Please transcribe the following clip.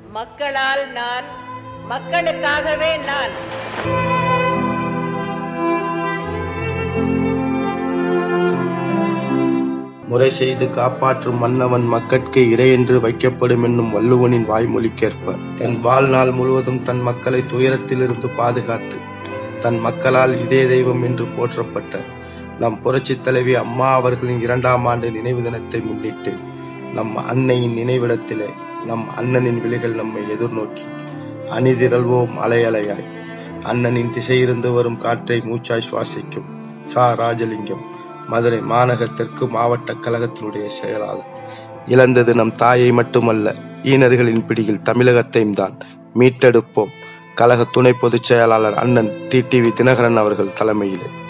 மக்களால் நான் மக்களுக்காகவே நான் முறை செய்து காப்பாற்றும் மன்னவன் மக்கட்கு இறை என்று வைக்கப்படும் என்னும் வள்ளுவனின் வாய்மொழிக்கேற்ப தன் வாழ்நாள் முழுவதும் தன் மக்களை துயரத்திலிருந்து பாதுகாத்து தன் மக்களால் இதே தெய்வம் என்று போற்றப்பட்ட நம் புரட்சித் தலைவி அம்மா அவர்களின் இரண்டாம் ஆண்டு நினைவு தினத்தை முன்னிட்டு நம் அன்னையின் நினைவிடத்திலே நம் அண்ணனின் விழிகள் நம்மை எதிர்நோக்கி அணிதிரள்வோம் அலையலையாய் அண்ணனின் திசையிருந்து வரும் காற்றை மூச்சாய் சுவாசிக்கும் சா ராஜலிங்கம் மதுரை மாநகர் தெற்கு மாவட்ட கழகத்தினுடைய செயலாளர் இழந்தது நம் தாயை மட்டுமல்ல ஈனர்களின் பிடியில் தமிழகத்தையும் தான் மீட்டெடுப்போம் கழக துணை பொதுச் செயலாளர் அண்ணன் டிடிவி தினகரன் அவர்கள் தலைமையிலே